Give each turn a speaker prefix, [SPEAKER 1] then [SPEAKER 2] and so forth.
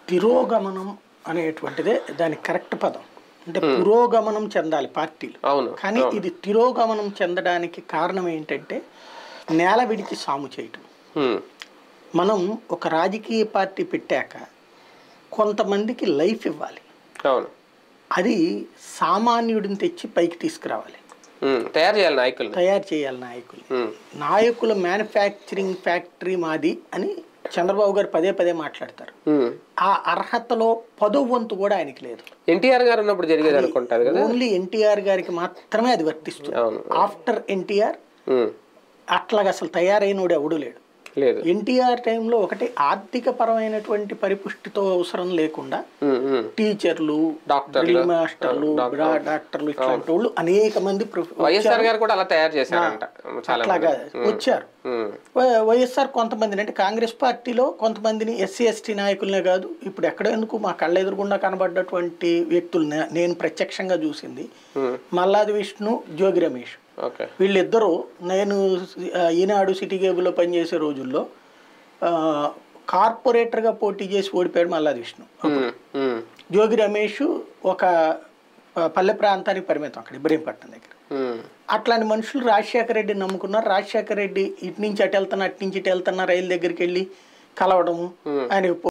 [SPEAKER 1] తిరోగమనం అనేటువంటిదే దాని కరెక్ట్ పదం అంటే పురోగమనం చెందాలి పార్టీలు
[SPEAKER 2] అవును
[SPEAKER 1] కానీ ఇది తిరోగమనం చెందడానికి కారణం ఏంటంటే నేల విడిచి సాము చేయటం
[SPEAKER 2] ఉమ్,
[SPEAKER 1] మనం ఒక రాజకీయ పార్టీ పెట్టాక కొంతమందికి లైఫ్ ఇవ్వాలి
[SPEAKER 2] అవును
[SPEAKER 1] అది సామాన్యుడిని తెచ్చి పైకి తీసుకురావాలి
[SPEAKER 2] ఉమ్, తయారు చేయాలి నాయకుల్ని
[SPEAKER 1] తయారు చేయాలి నాయకులు
[SPEAKER 2] ఉమ్,
[SPEAKER 1] నాయకుల మ్యానుఫ్యాక్చరింగ్ ఫ్యాక్టరీ మాది అని చంద్రబాబు గారు పదే పదే మాట్లాడతారు
[SPEAKER 2] ఉమ్.
[SPEAKER 1] ఆ అర్హతలో పదో వంతు కూడా ఆయనకి లేదు
[SPEAKER 2] ఎన్టీఆర్ గారు ఉన్నప్పుడు జరిగేది అనుకుంటారు కదా
[SPEAKER 1] ఓన్లీ ఎన్టీఆర్ గారికి మాత్రమే అది వర్తిస్తుంది
[SPEAKER 2] అవును
[SPEAKER 1] ఆఫ్టర్ ఎన్టీఆర్
[SPEAKER 2] ఉమ్,
[SPEAKER 1] అట్లాగా అసలు తయారైనోడు ఎవడు లేడు
[SPEAKER 2] లేదు
[SPEAKER 1] ఎన్టీఆర్ టైంలో ఒకటి ఆర్థిక పరమైనటువంటి పరిపుష్టితో అవసరం లేకుండా
[SPEAKER 2] ఉమ్, ఉమ్.
[SPEAKER 1] టీచర్లు
[SPEAKER 2] డాక్టర్లు,
[SPEAKER 1] డ్రిల్ మాస్టర్లు బ్రా డాక్టర్లు ఇట్లాంటి వాళ్ళు అనేక మంది ప్రొఫె-
[SPEAKER 2] వైఎస్ఆర్ గారు కూడా అలా తయారు చేశారంట చాలా
[SPEAKER 1] అట్లాగా వచ్చారు
[SPEAKER 2] ఉమ్,
[SPEAKER 1] వై- వైఎస్ఆర్ కొంతమందిని అంటే కాంగ్రెస్ పార్టీలో కొంతమందిని ఎస్సీ ఎస్టీ నాయకులనే కాదు ఇప్పుడు ఎక్కడ ఎందుకు మా కళ్ళ ఎదురుగుండా కనబడ్డటువంటి వ్యక్తుల్ని నేను ప్రత్యక్షంగా చూసింది
[SPEAKER 2] ఉమ్,
[SPEAKER 1] మల్లాది విష్ణు జోగి రమేష్
[SPEAKER 2] ఓకే
[SPEAKER 1] వీళ్ళిద్దరూ నేను ఆ, ఈనాడు సిటీ కేబుల్లో పనిచేసే రోజుల్లో ఆ, కార్పొరేటర్గా పోటీ చేసి ఓడిపోయాడు మల్లాది విష్ణు
[SPEAKER 2] ఉమ్, ఉమ్,
[SPEAKER 1] జోగి రమేష్ ఒక ఆ, పల్లె ప్రాంతానికి పరిమితం అక్కడ ఇబ్రహీంపట్నం దగ్గర
[SPEAKER 2] ఉమ్,
[SPEAKER 1] అట్లాంటి మనుషులు రాజశేఖర రెడ్డిని నమ్ముకున్నారు రాజశేఖర రెడ్డి ఇటు నుంచి అటు వెళ్తున్నా అటు నుంచి ఇటు వెళ్తున్నా రైలు దగ్గరికి వెళ్ళి కలవడము ఆయనకు